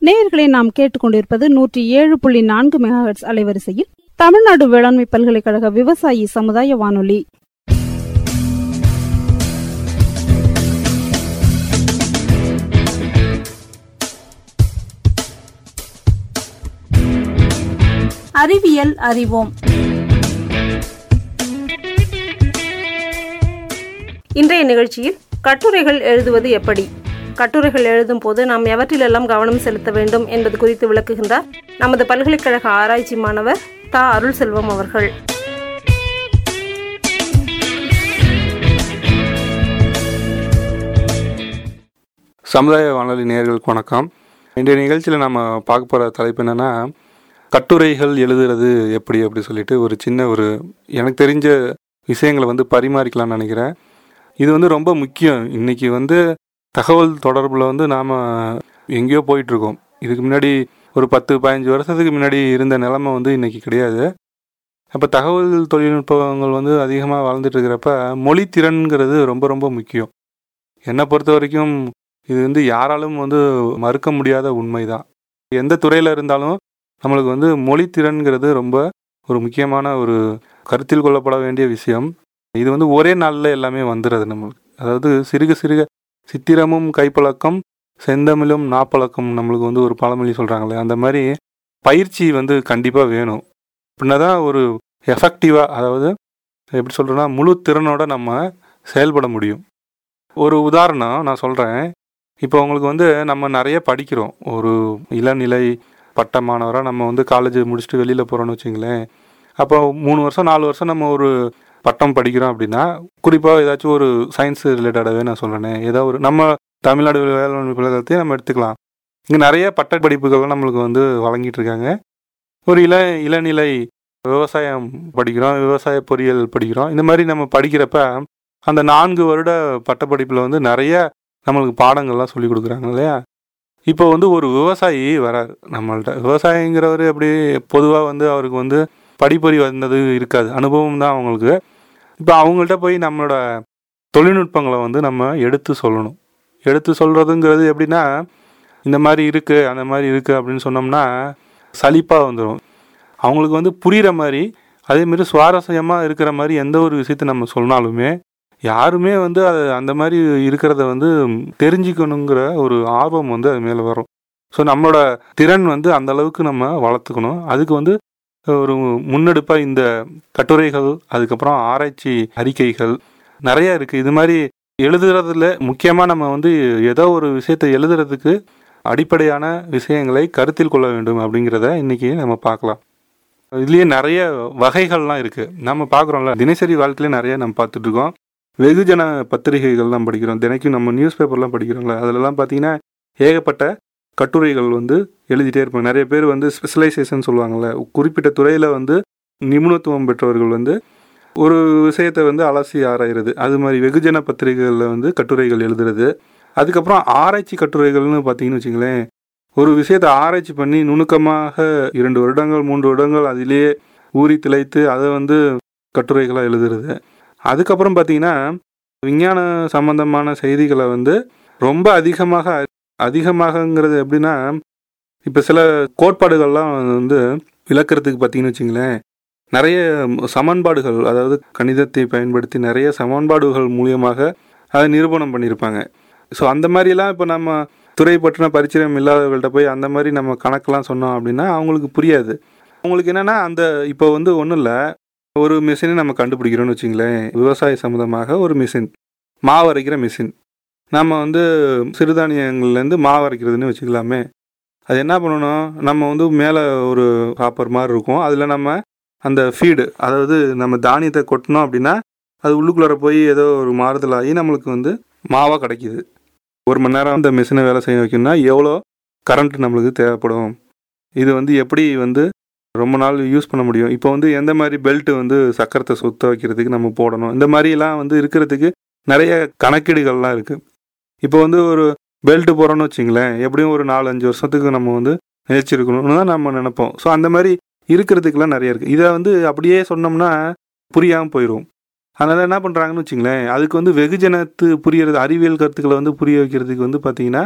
நேயர்களை நாம் கேட்டுக்கொண்டிருப்பது நூற்றி ஏழு புள்ளி நான்கு மெகாஹெட்ஸ் அலைவரிசையில் தமிழ்நாடு வேளாண்மை பல்கலைக்கழக விவசாயி சமுதாய வானொலி அறிவியல் அறிவோம் இன்றைய நிகழ்ச்சியில் கட்டுரைகள் எழுதுவது எப்படி கட்டுரைகள் எழுதும் போது நாம் எவற்றிலெல்லாம் கவனம் செலுத்த வேண்டும் என்பது குறித்து விளக்குகின்றார் நமது பல்கலைக்கழக ஆராய்ச்சி மாணவர் தா அருள் செல்வம் அவர்கள் சமுதாய வானொலி நேயர்களுக்கு வணக்கம் இன்றைய நிகழ்ச்சியில் நம்ம பார்க்க போகிற தலைப்பு என்னென்னா கட்டுரைகள் எழுதுறது எப்படி அப்படி சொல்லிட்டு ஒரு சின்ன ஒரு எனக்கு தெரிஞ்ச விஷயங்களை வந்து பரிமாறிக்கலாம்னு நினைக்கிறேன் இது வந்து ரொம்ப முக்கியம் இன்றைக்கி வந்து தகவல் தொடர்பில் வந்து நாம் எங்கேயோ போயிட்டுருக்கோம் இதுக்கு முன்னாடி ஒரு பத்து பதினஞ்சு வருஷத்துக்கு முன்னாடி இருந்த நிலைமை வந்து இன்றைக்கி கிடையாது அப்போ தகவல் தொழில்நுட்பங்கள் வந்து அதிகமாக வளர்ந்துட்டு இருக்கிறப்ப மொழி திறன்கிறது ரொம்ப ரொம்ப முக்கியம் என்னை பொறுத்த வரைக்கும் இது வந்து யாராலும் வந்து மறுக்க முடியாத உண்மைதான் எந்த துறையில் இருந்தாலும் நம்மளுக்கு வந்து மொழி திறன்கிறது ரொம்ப ஒரு முக்கியமான ஒரு கருத்தில் கொள்ளப்பட வேண்டிய விஷயம் இது வந்து ஒரே நாளில் எல்லாமே வந்துடுறது நம்மளுக்கு அதாவது சிறுக சிறுக சித்திரமும் கைப்பழக்கம் செந்தமிழும் நாப்பழக்கம் நம்மளுக்கு வந்து ஒரு பழமொழி சொல்கிறாங்களே அந்த மாதிரி பயிற்சி வந்து கண்டிப்பாக வேணும் அப்படின்னா தான் ஒரு எஃபெக்டிவாக அதாவது எப்படி சொல்கிறேன்னா முழு திறனோட நம்ம செயல்பட முடியும் ஒரு உதாரணம் நான் சொல்கிறேன் இப்போ உங்களுக்கு வந்து நம்ம நிறைய படிக்கிறோம் ஒரு இளநிலை பட்ட மாணவராக நம்ம வந்து காலேஜ் முடிச்சுட்டு வெளியில் போகிறோன்னு வச்சுங்களேன் அப்போ மூணு வருஷம் நாலு வருஷம் நம்ம ஒரு பட்டம் படிக்கிறோம் அப்படின்னா குறிப்பாக ஏதாச்சும் ஒரு சயின்ஸ் ரிலேட்டடாகவே நான் சொல்கிறேனே ஏதோ ஒரு நம்ம தமிழ்நாடு வேளாண்மை பல்கலைக்கழகத்தையும் நம்ம எடுத்துக்கலாம் இங்கே நிறைய பட்ட படிப்புகள் நம்மளுக்கு வந்து வழங்கிட்டு இருக்காங்க ஒரு இள இளநிலை விவசாயம் படிக்கிறோம் விவசாய பொறியியல் படிக்கிறோம் இந்த மாதிரி நம்ம படிக்கிறப்ப அந்த நான்கு வருட பட்டப்படிப்பில் வந்து நிறைய நம்மளுக்கு பாடங்கள்லாம் சொல்லி கொடுக்குறாங்க இல்லையா இப்போ வந்து ஒரு விவசாயி வரார் நம்மள்ட்ட விவசாயிங்கிறவர் எப்படி பொதுவாக வந்து அவருக்கு வந்து படிப்பறி வந்தது இருக்காது அனுபவம் தான் அவங்களுக்கு இப்போ அவங்கள்ட்ட போய் நம்மளோட தொழில்நுட்பங்களை வந்து நம்ம எடுத்து சொல்லணும் எடுத்து சொல்கிறதுங்கிறது எப்படின்னா இந்த மாதிரி இருக்குது அந்த மாதிரி இருக்குது அப்படின்னு சொன்னோம்னா சலிப்பாக வந்துடும் அவங்களுக்கு வந்து புரிகிற மாதிரி அதேமாரி சுவாரஸ்யமாக இருக்கிற மாதிரி எந்த ஒரு விஷயத்தை நம்ம சொன்னாலுமே யாருமே வந்து அது அந்த மாதிரி இருக்கிறத வந்து தெரிஞ்சுக்கணுங்கிற ஒரு ஆர்வம் வந்து அது மேலே வரும் ஸோ நம்மளோட திறன் வந்து அந்த அளவுக்கு நம்ம வளர்த்துக்கணும் அதுக்கு வந்து ஒரு முன்னெடுப்பாக இந்த கட்டுரைகள் அதுக்கப்புறம் ஆராய்ச்சி அறிக்கைகள் நிறைய இருக்குது இது மாதிரி எழுதுறதுல முக்கியமாக நம்ம வந்து ஏதோ ஒரு விஷயத்தை எழுதுறதுக்கு அடிப்படையான விஷயங்களை கருத்தில் கொள்ள வேண்டும் அப்படிங்கிறத இன்றைக்கி நம்ம பார்க்கலாம் இதுலேயே நிறைய வகைகள்லாம் இருக்குது நம்ம பார்க்குறோம்ல தினசரி வாழ்க்கையில நிறைய நம்ம பார்த்துட்ருக்கோம் வெகுஜன பத்திரிகைகள்லாம் படிக்கிறோம் தினைக்கும் நம்ம நியூஸ் பேப்பர்லாம் படிக்கிறோம்ல அதிலலாம் பார்த்தீங்கன்னா ஏகப்பட்ட கட்டுரைகள் வந்து எழுதிட்டே இருப்பாங்க நிறைய பேர் வந்து ஸ்பெஷலைசேஷன் சொல்லுவாங்கள்ல குறிப்பிட்ட துறையில் வந்து நிபுணத்துவம் பெற்றவர்கள் வந்து ஒரு விஷயத்தை வந்து அலசி ஆராயிறது அது மாதிரி வெகுஜன பத்திரிகைகளில் வந்து கட்டுரைகள் எழுதுறது அதுக்கப்புறம் ஆராய்ச்சி கட்டுரைகள்னு பார்த்தீங்கன்னு வச்சுங்களேன் ஒரு விஷயத்தை ஆராய்ச்சி பண்ணி நுணுக்கமாக இரண்டு வருடங்கள் மூன்று வருடங்கள் அதிலேயே ஊறி திளைத்து அதை வந்து கட்டுரைகளாக எழுதுறது அதுக்கப்புறம் பார்த்தீங்கன்னா விஞ்ஞான சம்பந்தமான செய்திகளை வந்து ரொம்ப அதிகமாக அதிகமாகங்கிறது எப்படின்னா இப்போ சில கோட்பாடுகள்லாம் வந்து விளக்குறதுக்கு பார்த்தீங்கன்னு வச்சுங்களேன் நிறைய சமன்பாடுகள் அதாவது கணிதத்தை பயன்படுத்தி நிறைய சமன்பாடுகள் மூலியமாக அதை நிரூபணம் பண்ணியிருப்பாங்க ஸோ அந்த மாதிரிலாம் இப்போ நம்ம துறை பற்றின பரிச்சயம் இல்லாதவர்கள்ட்ட போய் அந்த மாதிரி நம்ம கணக்கெலாம் சொன்னோம் அப்படின்னா அவங்களுக்கு புரியாது அவங்களுக்கு என்னென்னா அந்த இப்போ வந்து ஒன்றும் இல்லை ஒரு மிஷினை நம்ம கண்டுபிடிக்கிறோம்னு வச்சுங்களேன் விவசாய சம்மந்தமாக ஒரு மிஷின் மாவு அரைக்கிற மிஷின் நம்ம வந்து சிறுதானியங்கள்லேருந்து மாவு அரைக்கிறதுன்னு வச்சுக்கலாமே அது என்ன பண்ணணும் நம்ம வந்து மேலே ஒரு காப்பர் மாதிரி இருக்கும் அதில் நம்ம அந்த ஃபீடு அதாவது நம்ம தானியத்தை கொட்டினோம் அப்படின்னா அது உள்ளுக்குள்ளார போய் ஏதோ ஒரு மாறுதல் ஆகி நம்மளுக்கு வந்து மாவாக கிடைக்கிது ஒரு மணி நேரம் அந்த மிஷினை வேலை செய்ய வைக்கணும்னா எவ்வளோ கரண்ட் நம்மளுக்கு தேவைப்படும் இது வந்து எப்படி வந்து ரொம்ப நாள் யூஸ் பண்ண முடியும் இப்போ வந்து எந்த மாதிரி பெல்ட் வந்து சக்கரத்தை சுத்த வைக்கிறதுக்கு நம்ம போடணும் இந்த மாதிரிலாம் வந்து இருக்கிறதுக்கு நிறைய கணக்கீடுகள்லாம் இருக்குது இப்போ வந்து ஒரு பெல்ட் போகிறோன்னு வச்சிங்களேன் எப்படியும் ஒரு நாலு அஞ்சு வருஷத்துக்கு நம்ம வந்து நினைச்சிருக்கணும்னு தான் நம்ம நினைப்போம் ஸோ அந்த மாதிரி இருக்கிறதுக்கெல்லாம் நிறைய இருக்குது இதை வந்து அப்படியே சொன்னோம்னா புரியாமல் போயிடும் அதனால் என்ன பண்ணுறாங்கன்னு வச்சிங்களேன் அதுக்கு வந்து வெகுஜனத்து புரியறது அறிவியல் கருத்துக்களை வந்து புரிய வைக்கிறதுக்கு வந்து பார்த்தீங்கன்னா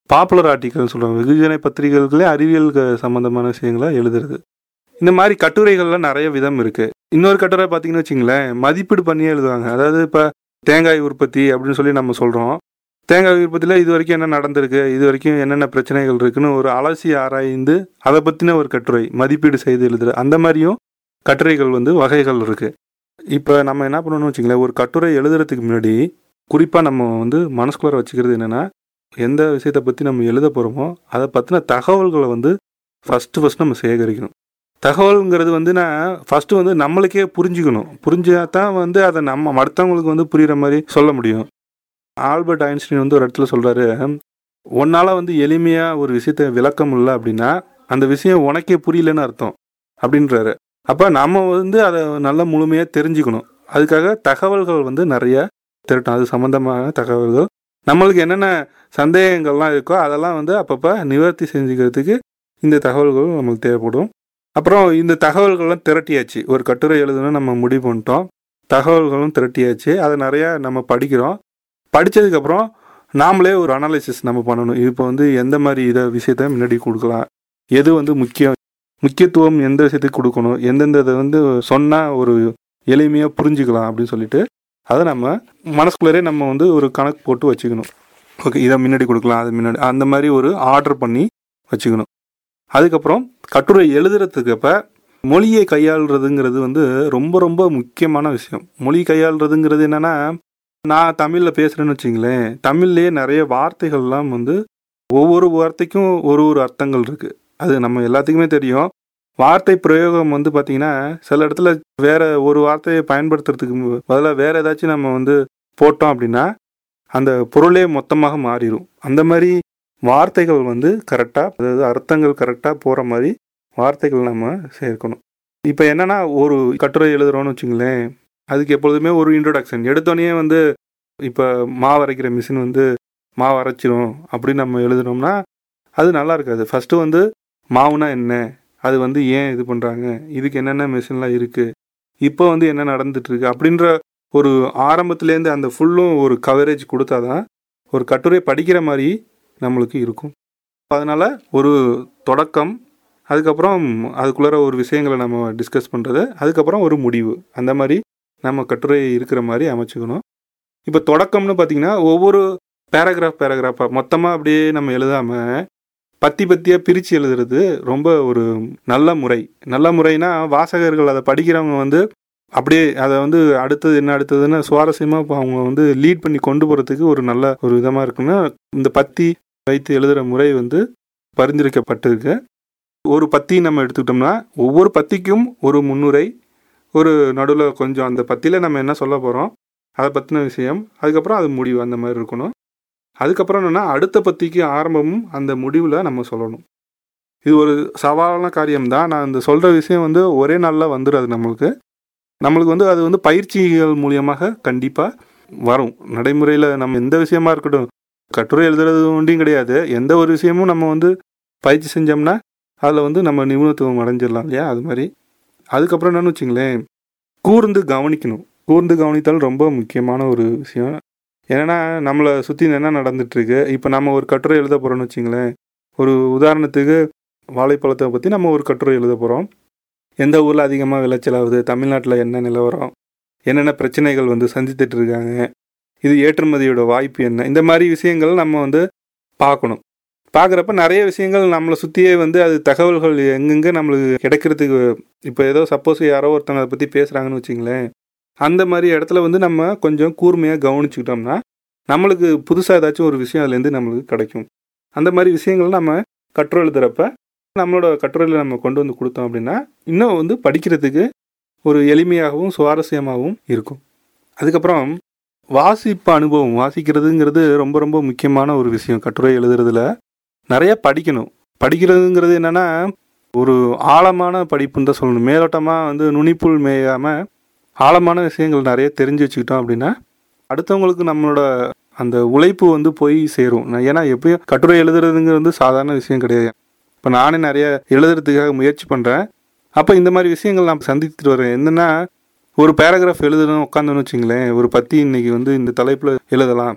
பாப்புலர் ஆர்டிக்கல் சொல்லுவாங்க வெகுஜன பத்திரிகைகளே அறிவியல் க- சம்பந்தமான விஷயங்களை எழுதுறது இந்த மாதிரி கட்டுரைகள்லாம் நிறைய விதம் இருக்கு இன்னொரு கட்டுரை பார்த்தீங்கன்னு வச்சுங்களேன் மதிப்பீடு பண்ணியே எழுதுவாங்க அதாவது இப்போ தேங்காய் உற்பத்தி அப்படின்னு சொல்லி நம்ம சொல்கிறோம் தேங்காய் உற்பத்தியில் இது வரைக்கும் என்ன நடந்திருக்கு இது வரைக்கும் என்னென்ன பிரச்சனைகள் இருக்குன்னு ஒரு அலசி ஆராய்ந்து அதை பற்றின ஒரு கட்டுரை மதிப்பீடு செய்து எழுதுற அந்த மாதிரியும் கட்டுரைகள் வந்து வகைகள் இருக்கு இப்போ நம்ம என்ன பண்ணணும்னு வச்சுங்களேன் ஒரு கட்டுரை எழுதுறதுக்கு முன்னாடி குறிப்பாக நம்ம வந்து மனசுக்குள்ளார வச்சுக்கிறது என்னென்னா எந்த விஷயத்தை பற்றி நம்ம எழுத போகிறோமோ அதை பற்றின தகவல்களை வந்து ஃபஸ்ட்டு ஃபஸ்ட் நம்ம சேகரிக்கணும் தகவல்ங்கிறது வந்து நான் ஃபஸ்ட்டு வந்து நம்மளுக்கே புரிஞ்சுக்கணும் புரிஞ்சா தான் வந்து அதை நம்ம அடுத்தவங்களுக்கு வந்து புரிகிற மாதிரி சொல்ல முடியும் ஆல்பர்ட் ஐன்ஸ்டீன் வந்து ஒரு இடத்துல சொல்கிறாரு உன்னால் வந்து எளிமையாக ஒரு விஷயத்தை விளக்க முடியல அப்படின்னா அந்த விஷயம் உனக்கே புரியலன்னு அர்த்தம் அப்படின்றாரு அப்போ நம்ம வந்து அதை நல்லா முழுமையாக தெரிஞ்சுக்கணும் அதுக்காக தகவல்கள் வந்து நிறைய திரட்டும் அது சம்மந்தமான தகவல்கள் நம்மளுக்கு என்னென்ன சந்தேகங்கள்லாம் இருக்கோ அதெல்லாம் வந்து அப்பப்போ நிவர்த்தி செஞ்சுக்கிறதுக்கு இந்த தகவல்கள் நம்மளுக்கு தேவைப்படும் அப்புறம் இந்த தகவல்கள்லாம் திரட்டியாச்சு ஒரு கட்டுரை எழுதணும்னு நம்ம முடிவு பண்ணிட்டோம் தகவல்களும் திரட்டியாச்சு அதை நிறையா நம்ம படிக்கிறோம் படித்ததுக்கப்புறம் நாமளே ஒரு அனாலிசிஸ் நம்ம பண்ணணும் இப்போ வந்து எந்த மாதிரி இதை விஷயத்த முன்னாடி கொடுக்கலாம் எது வந்து முக்கியம் முக்கியத்துவம் எந்த விஷயத்துக்கு கொடுக்கணும் எந்தெந்த இதை வந்து சொன்னால் ஒரு எளிமையாக புரிஞ்சுக்கலாம் அப்படின்னு சொல்லிட்டு அதை நம்ம மனசுக்குள்ளரே நம்ம வந்து ஒரு கணக்கு போட்டு வச்சுக்கணும் ஓகே இதை முன்னாடி கொடுக்கலாம் அது முன்னாடி அந்த மாதிரி ஒரு ஆர்டர் பண்ணி வச்சுக்கணும் அதுக்கப்புறம் கட்டுரை எழுதுறதுக்கு அப்போ மொழியை கையாளுறதுங்கிறது வந்து ரொம்ப ரொம்ப முக்கியமான விஷயம் மொழி கையாளுறதுங்கிறது என்னென்னா நான் தமிழில் பேசுகிறேன்னு வச்சிங்களேன் தமிழ்லேயே நிறைய வார்த்தைகள்லாம் வந்து ஒவ்வொரு வார்த்தைக்கும் ஒரு ஒரு அர்த்தங்கள் இருக்குது அது நம்ம எல்லாத்துக்குமே தெரியும் வார்த்தை பிரயோகம் வந்து பார்த்திங்கன்னா சில இடத்துல வேற ஒரு வார்த்தையை பயன்படுத்துறதுக்கு பதிலாக வேற ஏதாச்சும் நம்ம வந்து போட்டோம் அப்படின்னா அந்த பொருளே மொத்தமாக மாறிடும் அந்த மாதிரி வார்த்தைகள் வந்து கரெக்டாக அதாவது அர்த்தங்கள் கரெக்டாக போகிற மாதிரி வார்த்தைகள் நம்ம சேர்க்கணும் இப்போ என்னன்னா ஒரு கட்டுரை எழுதுறோம்னு வச்சுங்களேன் அதுக்கு எப்பொழுதுமே ஒரு இன்ட்ரோடக்ஷன் எடுத்தோடனே வந்து இப்போ மாவு அரைக்கிற மிஷின் வந்து மாவு அரைச்சிரும் அப்படின்னு நம்ம எழுதுனோம்னா அது நல்லா இருக்காது ஃபஸ்ட்டு வந்து மாவுனா என்ன அது வந்து ஏன் இது பண்ணுறாங்க இதுக்கு என்னென்ன மிஷின்லாம் இருக்குது இப்போ வந்து என்ன நடந்துட்டு இருக்கு அப்படின்ற ஒரு ஆரம்பத்துலேருந்து அந்த ஃபுல்லும் ஒரு கவரேஜ் கொடுத்தாதான் ஒரு கட்டுரை படிக்கிற மாதிரி நம்மளுக்கு இருக்கும் அதனால் ஒரு தொடக்கம் அதுக்கப்புறம் அதுக்குள்ளார ஒரு விஷயங்களை நம்ம டிஸ்கஸ் பண்ணுறது அதுக்கப்புறம் ஒரு முடிவு அந்த மாதிரி நம்ம கட்டுரை இருக்கிற மாதிரி அமைச்சுக்கணும் இப்போ தொடக்கம்னு பார்த்தீங்கன்னா ஒவ்வொரு பேராகிராஃப் பேராகிராஃபாக மொத்தமாக அப்படியே நம்ம எழுதாமல் பத்தி பத்தியாக பிரித்து எழுதுறது ரொம்ப ஒரு நல்ல முறை நல்ல முறைனா வாசகர்கள் அதை படிக்கிறவங்க வந்து அப்படியே அதை வந்து அடுத்தது என்ன அடுத்ததுன்னு சுவாரஸ்யமாக இப்போ அவங்க வந்து லீட் பண்ணி கொண்டு போகிறதுக்கு ஒரு நல்ல ஒரு விதமாக இருக்குன்னா இந்த பத்தி வைத்து எழுதுகிற முறை வந்து பரிந்துரைக்கப்பட்டிருக்கு ஒரு பத்தி நம்ம எடுத்துக்கிட்டோம்னா ஒவ்வொரு பத்திக்கும் ஒரு முன்னுரை ஒரு நடுவில் கொஞ்சம் அந்த பத்தியில் நம்ம என்ன சொல்ல போகிறோம் அதை பற்றின விஷயம் அதுக்கப்புறம் அது முடிவு அந்த மாதிரி இருக்கணும் அதுக்கப்புறம் என்னென்னா அடுத்த பத்திக்கு ஆரம்பமும் அந்த முடிவில் நம்ம சொல்லணும் இது ஒரு சவாலான காரியம்தான் நான் இந்த சொல்கிற விஷயம் வந்து ஒரே நாளில் வந்துடாது நம்மளுக்கு நம்மளுக்கு வந்து அது வந்து பயிற்சிகள் மூலியமாக கண்டிப்பாக வரும் நடைமுறையில் நம்ம எந்த விஷயமா இருக்கட்டும் கட்டுரை எழுதுறது ஒன்றையும் கிடையாது எந்த ஒரு விஷயமும் நம்ம வந்து பயிற்சி செஞ்சோம்னா அதில் வந்து நம்ம நிபுணத்துவம் அடைஞ்சிடலாம் இல்லையா அது மாதிரி அதுக்கப்புறம் என்னன்னு வச்சுங்களேன் கூர்ந்து கவனிக்கணும் கூர்ந்து கவனித்தால் ரொம்ப முக்கியமான ஒரு விஷயம் ஏன்னா நம்மளை சுற்றி என்ன நடந்துட்டுருக்கு இப்போ நம்ம ஒரு கட்டுரை எழுத போகிறோம்னு வச்சுங்களேன் ஒரு உதாரணத்துக்கு வாழைப்பழத்தை பற்றி நம்ம ஒரு கட்டுரை எழுத போகிறோம் எந்த ஊரில் அதிகமாக விளைச்சல் ஆகுது தமிழ்நாட்டில் என்ன நிலவரம் என்னென்ன பிரச்சனைகள் வந்து சந்தித்துட்டு இருக்காங்க இது ஏற்றுமதியோட வாய்ப்பு என்ன இந்த மாதிரி விஷயங்கள் நம்ம வந்து பார்க்கணும் பார்க்குறப்ப நிறைய விஷயங்கள் நம்மளை சுற்றியே வந்து அது தகவல்கள் எங்கெங்கே நம்மளுக்கு கிடைக்கிறதுக்கு இப்போ ஏதோ சப்போஸ் யாரோ ஒருத்தவங்க அதை பற்றி பேசுகிறாங்கன்னு வச்சிங்களேன் அந்த மாதிரி இடத்துல வந்து நம்ம கொஞ்சம் கூர்மையாக கவனிச்சுக்கிட்டோம்னா நம்மளுக்கு புதுசாக ஏதாச்சும் ஒரு விஷயம் அதுலேருந்து நம்மளுக்கு கிடைக்கும் அந்த மாதிரி விஷயங்கள் நம்ம கட்டுரை எழுதுகிறப்ப நம்மளோட கட்டுரையில் நம்ம கொண்டு வந்து கொடுத்தோம் அப்படின்னா இன்னும் வந்து படிக்கிறதுக்கு ஒரு எளிமையாகவும் சுவாரஸ்யமாகவும் இருக்கும் அதுக்கப்புறம் வாசிப்பு அனுபவம் வாசிக்கிறதுங்கிறது ரொம்ப ரொம்ப முக்கியமான ஒரு விஷயம் கட்டுரை எழுதுறதுல நிறைய படிக்கணும் படிக்கிறதுங்கிறது என்னென்னா ஒரு ஆழமான படிப்புன்னு தான் சொல்லணும் மேலோட்டமாக வந்து நுனிப்புள் மேயாமல் ஆழமான விஷயங்கள் நிறைய தெரிஞ்சு வச்சுக்கிட்டோம் அப்படின்னா அடுத்தவங்களுக்கு நம்மளோட அந்த உழைப்பு வந்து போய் சேரும் நான் ஏன்னா எப்பயும் கட்டுரை எழுதுறதுங்கிறது வந்து சாதாரண விஷயம் கிடையாது இப்போ நானே நிறைய எழுதுறதுக்காக முயற்சி பண்ணுறேன் அப்போ இந்த மாதிரி விஷயங்கள் நான் சந்தித்துட்டு வரேன் என்னென்னா ஒரு பேராகிராஃப் எழுதணும் உட்காந்தோன்னு வச்சுங்களேன் ஒரு பத்தி இன்னைக்கு வந்து இந்த தலைப்பில் எழுதலாம்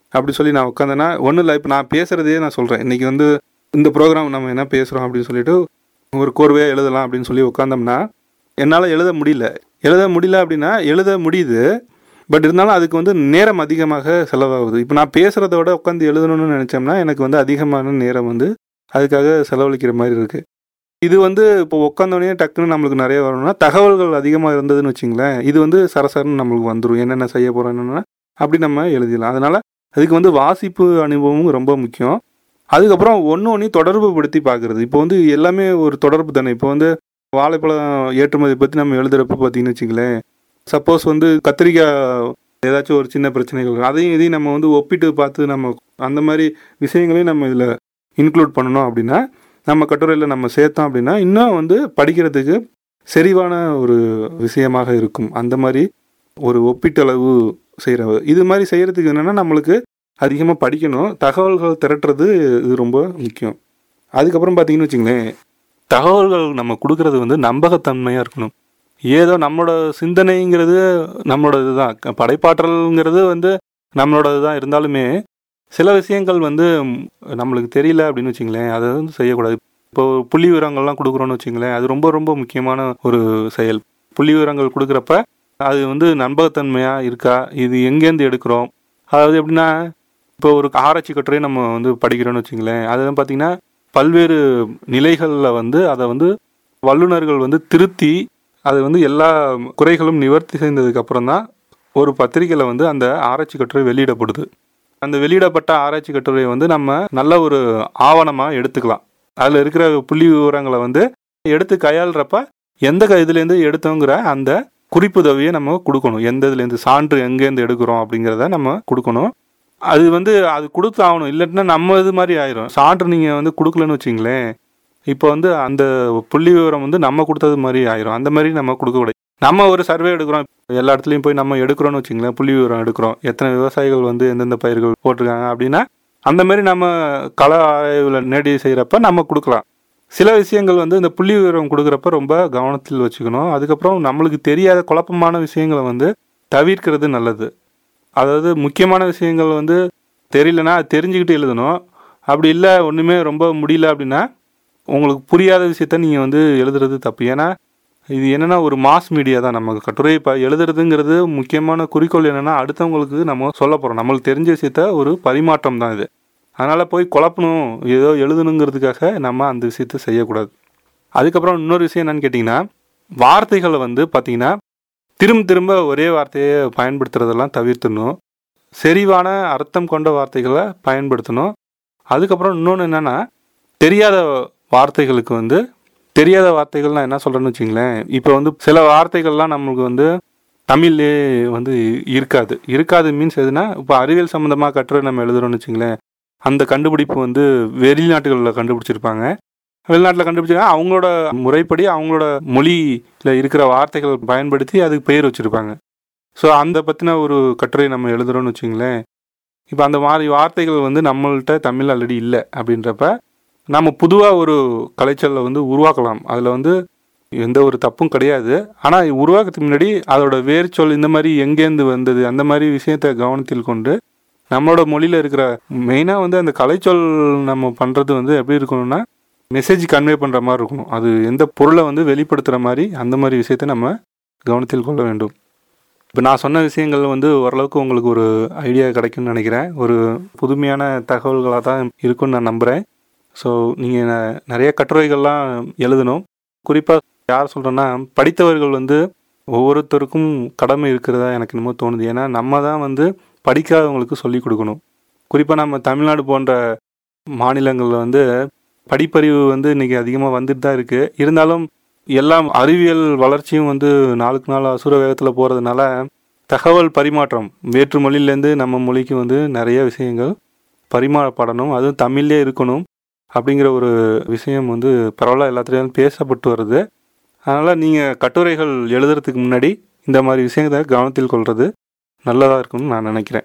அப்படி சொல்லி நான் உட்காந்தேன்னா ஒன்றும் இல்லை இப்போ நான் பேசுகிறதே நான் சொல்கிறேன் இன்றைக்கி வந்து இந்த ப்ரோக்ராம் நம்ம என்ன பேசுகிறோம் அப்படின்னு சொல்லிட்டு ஒரு கோர்வையாக எழுதலாம் அப்படின்னு சொல்லி உட்காந்தோம்னா என்னால் எழுத முடியல எழுத முடியல அப்படின்னா எழுத முடியுது பட் இருந்தாலும் அதுக்கு வந்து நேரம் அதிகமாக செலவாகுது இப்போ நான் பேசுகிறத விட உட்காந்து எழுதணும்னு நினச்சோம்னா எனக்கு வந்து அதிகமான நேரம் வந்து அதுக்காக செலவழிக்கிற மாதிரி இருக்குது இது வந்து இப்போ உட்காந்தோடனே டக்குன்னு நம்மளுக்கு நிறைய வரணும்னா தகவல்கள் அதிகமாக இருந்ததுன்னு வச்சுங்களேன் இது வந்து சரசரன்னு நம்மளுக்கு வந்துடும் என்னென்ன செய்ய போகிறோம் என்னென்ன அப்படி நம்ம எழுதிடலாம் அதனால் அதுக்கு வந்து வாசிப்பு அனுபவமும் ரொம்ப முக்கியம் அதுக்கப்புறம் ஒன்று ஒன்று தொடர்பு படுத்தி பார்க்குறது இப்போ வந்து எல்லாமே ஒரு தொடர்பு தானே இப்போ வந்து வாழைப்பழம் ஏற்றுமதி பற்றி நம்ம எழுதுறப்ப பார்த்தீங்கன்னு வச்சுங்களேன் சப்போஸ் வந்து கத்திரிக்காய் ஏதாச்சும் ஒரு சின்ன பிரச்சனைகள் இருக்கும். அதையும் இதையும் நம்ம வந்து ஒப்பிட்டு பார்த்து நம்ம அந்த மாதிரி விஷயங்களையும் நம்ம இதில் இன்க்ளூட் பண்ணணும் அப்படின்னா நம்ம கட்டுரையில் நம்ம சேர்த்தோம் அப்படின்னா இன்னும் வந்து படிக்கிறதுக்கு செறிவான ஒரு விஷயமாக இருக்கும் அந்த மாதிரி ஒரு ஒப்பீட்டளவு செய்கிற இது மாதிரி செய்கிறதுக்கு என்னென்னா நம்மளுக்கு அதிகமாக படிக்கணும் தகவல்கள் திரட்டுறது இது ரொம்ப முக்கியம் அதுக்கப்புறம் பார்த்தீங்கன்னு வச்சுங்களேன் தகவல்கள் நம்ம கொடுக்கறது வந்து நம்பகத்தன்மையாக இருக்கணும் ஏதோ நம்மளோட சிந்தனைங்கிறது நம்மளோட இதுதான் க- படைப்பாற்றல்ங்கிறது வந்து நம்மளோட தான் இருந்தாலுமே சில விஷயங்கள் வந்து ம், நம்மளுக்கு தெரியல அப்படின்னு வச்சுங்களேன் அதை வந்து செய்யக்கூடாது இப்போ புள்ளி விவரங்கள்லாம் கொடுக்குறோன்னு வச்சுங்களேன் அது ரொம்ப ரொம்ப முக்கியமான ஒரு செயல் புள்ளி விவரங்கள் கொடுக்குறப்ப அது வந்து நம்பகத்தன்மையாக இருக்கா இது எங்கேருந்து எடுக்கிறோம் அதாவது எப்படின்னா இப்போ ஒரு ஆராய்ச்சி கட்டுரையை நம்ம வந்து படிக்கிறோன்னு வச்சுங்களேன் அது வந்து பார்த்தீங்கன்னா பல்வேறு நிலைகளில் வந்து அதை வந்து வல்லுநர்கள் வந்து திருத்தி அது வந்து எல்லா குறைகளும் நிவர்த்தி செய்ததுக்கு அப்புறம் தான் ஒரு பத்திரிக்கையில் வந்து அந்த ஆராய்ச்சி கட்டுரை வெளியிடப்படுது அந்த வெளியிடப்பட்ட ஆராய்ச்சி கட்டுரையை வந்து நம்ம நல்ல ஒரு ஆவணமாக எடுத்துக்கலாம் அதில் இருக்கிற புள்ளி விவரங்களை வந்து எடுத்து கையாளுறப்ப எந்த க- இதுலேருந்து எடுத்தோங்கிற அந்த குறிப்புதவியை நம்ம கொடுக்கணும் எந்த இதுலேருந்து சான்று எங்கேருந்து எடுக்கிறோம் அப்படிங்கிறத நம்ம கொடுக்கணும் அது வந்து அது கொடுத்து ஆகணும் இல்லாட்டினா நம்ம இது மாதிரி ஆயிரும் சான்று நீங்கள் வந்து கொடுக்கலன்னு வச்சிங்களேன் இப்போ வந்து அந்த புள்ளி விவரம் வந்து நம்ம கொடுத்தது மாதிரி ஆயிரும் அந்த மாதிரி நம்ம கொடுக்கக்கூடாது நம்ம ஒரு சர்வே எடுக்கிறோம் எல்லா இடத்துலையும் போய் நம்ம எடுக்கிறோம்னு வச்சுங்களேன் புள்ளி விவரம் எடுக்கிறோம் எத்தனை விவசாயிகள் வந்து எந்தெந்த பயிர்கள் போட்டிருக்காங்க அப்படின்னா அந்த மாதிரி நம்ம கள ஆய்வில் நேரடி செய்கிறப்ப நம்ம கொடுக்கலாம் சில விஷயங்கள் வந்து இந்த புள்ளி விவரம் கொடுக்குறப்ப ரொம்ப கவனத்தில் வச்சுக்கணும் அதுக்கப்புறம் நம்மளுக்கு தெரியாத குழப்பமான விஷயங்களை வந்து தவிர்க்கிறது நல்லது அதாவது முக்கியமான விஷயங்கள் வந்து தெரியலனா அது தெரிஞ்சுக்கிட்டு எழுதணும் அப்படி இல்லை ஒன்றுமே ரொம்ப முடியல அப்படின்னா உங்களுக்கு புரியாத விஷயத்த நீங்கள் வந்து எழுதுறது தப்பு ஏன்னா இது என்னன்னா ஒரு மாஸ் மீடியா தான் நம்ம கட்டுரை இப்போ எழுதுறதுங்கிறது முக்கியமான குறிக்கோள் என்னன்னா அடுத்தவங்களுக்கு நம்ம சொல்ல போகிறோம் நம்மளுக்கு தெரிஞ்ச விஷயத்த ஒரு பரிமாற்றம் தான் இது அதனால் போய் குழப்பணும் ஏதோ எழுதணுங்கிறதுக்காக நம்ம அந்த விஷயத்த செய்யக்கூடாது அதுக்கப்புறம் இன்னொரு விஷயம் என்னன்னு கேட்டிங்கன்னா வார்த்தைகளை வந்து பார்த்தீங்கன்னா திரும்ப திரும்ப ஒரே வார்த்தையை பயன்படுத்துறதெல்லாம் தவிர்த்துடணும் செறிவான அர்த்தம் கொண்ட வார்த்தைகளை பயன்படுத்தணும் அதுக்கப்புறம் இன்னொன்று என்னென்னா தெரியாத வார்த்தைகளுக்கு வந்து தெரியாத வார்த்தைகள் நான் என்ன சொல்கிறேன்னு வச்சுங்களேன் இப்போ வந்து சில வார்த்தைகள்லாம் நம்மளுக்கு வந்து தமிழ்லே வந்து இருக்காது இருக்காது மீன்ஸ் எதுனா இப்போ அறிவியல் சம்மந்தமாக கட்டுரை நம்ம எழுதுறோம்னு வச்சுங்களேன் அந்த கண்டுபிடிப்பு வந்து வெளிநாட்டுகளில் கண்டுபிடிச்சிருப்பாங்க வெளிநாட்டில் கண்டுபிடிச்சாங்க அவங்களோட முறைப்படி அவங்களோட மொழியில் இருக்கிற வார்த்தைகள் பயன்படுத்தி அதுக்கு பெயர் வச்சுருப்பாங்க ஸோ அந்த பற்றின ஒரு கட்டுரை நம்ம எழுதுறோம்னு வச்சுங்களேன் இப்போ அந்த மாதிரி வார்த்தைகள் வந்து நம்மள்ட்ட தமிழ் ஆல்ரெடி இல்லை அப்படின்றப்ப நம்ம புதுவாக ஒரு கலைச்சொல்லை வந்து உருவாக்கலாம் அதில் வந்து எந்த ஒரு தப்பும் கிடையாது ஆனால் உருவாக்கத்துக்கு முன்னாடி அதோட வேர் சொல் இந்த மாதிரி எங்கேருந்து வந்தது அந்த மாதிரி விஷயத்தை கவனத்தில் கொண்டு நம்மளோட மொழியில் இருக்கிற மெயினாக வந்து அந்த கலைச்சொல் நம்ம பண்ணுறது வந்து எப்படி இருக்கணும்னா மெசேஜ் கன்வே பண்ணுற மாதிரி இருக்கணும் அது எந்த பொருளை வந்து வெளிப்படுத்துகிற மாதிரி அந்த மாதிரி விஷயத்தை நம்ம கவனத்தில் கொள்ள வேண்டும் இப்போ நான் சொன்ன விஷயங்கள் வந்து ஓரளவுக்கு உங்களுக்கு ஒரு ஐடியா கிடைக்கும்னு நினைக்கிறேன் ஒரு புதுமையான தகவல்களாக தான் இருக்கும்னு நான் நம்புகிறேன் ஸோ நீங்கள் நிறைய கட்டுரைகள்லாம் எழுதணும் குறிப்பாக யார் சொல்கிறேன்னா படித்தவர்கள் வந்து ஒவ்வொருத்தருக்கும் கடமை இருக்கிறதா எனக்கு என்னமோ தோணுது ஏன்னா நம்ம தான் வந்து படிக்காதவங்களுக்கு சொல்லிக் கொடுக்கணும் குறிப்பாக நம்ம தமிழ்நாடு போன்ற மாநிலங்களில் வந்து படிப்பறிவு வந்து இன்றைக்கி அதிகமாக வந்துட்டு தான் இருக்குது இருந்தாலும் எல்லாம் அறிவியல் வளர்ச்சியும் வந்து நாளுக்கு நாள் அசுர வேகத்தில் போகிறதுனால தகவல் பரிமாற்றம் வேற்று மொழியிலேருந்து நம்ம மொழிக்கு வந்து நிறைய விஷயங்கள் பரிமாறப்படணும் அதுவும் தமிழ்லே இருக்கணும் அப்படிங்கிற ஒரு விஷயம் வந்து பரவாயில்ல எல்லாத்துலேயும் பேசப்பட்டு வருது அதனால் நீங்கள் கட்டுரைகள் எழுதுறதுக்கு முன்னாடி இந்த மாதிரி விஷயங்களை கவனத்தில் கொள்வது நல்லதாக இருக்கும்னு நான் நினைக்கிறேன்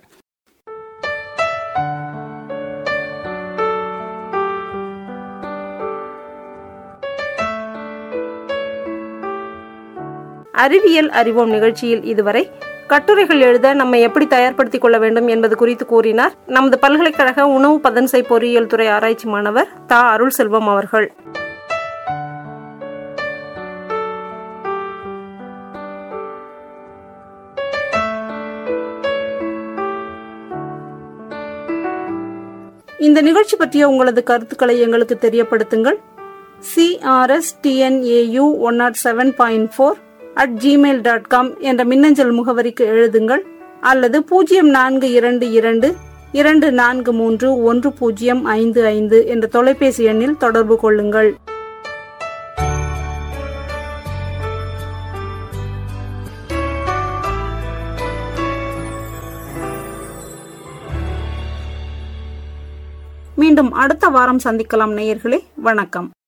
அறிவியல் அறிவோம் நிகழ்ச்சியில் இதுவரை கட்டுரைகள் எழுத நம்மை எப்படி தயார்படுத்திக் கொள்ள வேண்டும் என்பது குறித்து கூறினார் நமது பல்கலைக்கழக உணவு பதன்சை பொறியியல் துறை ஆராய்ச்சி மாணவர் தா அருள் செல்வம் அவர்கள் இந்த நிகழ்ச்சி பற்றிய உங்களது கருத்துக்களை எங்களுக்கு தெரியப்படுத்துங்கள் CRS DNAU one nought seven point four at Gmail dot com என்ற மின்னஞ்சல் முகவரிக்கு எழுதுங்கள் அல்லது பூஜ்ஜியம் நான்கு இரண்டு இரண்டு இரண்டு நான்கு மூன்று ஒன்று பூஜ்ஜியம் ஐந்து ஐந்து என்ற தொலைபேசி எண்ணில் தொடர்பு கொள்ளுங்கள் மீண்டும் அடுத்த வாரம் சந்திக்கலாம் நேயர்களே வணக்கம்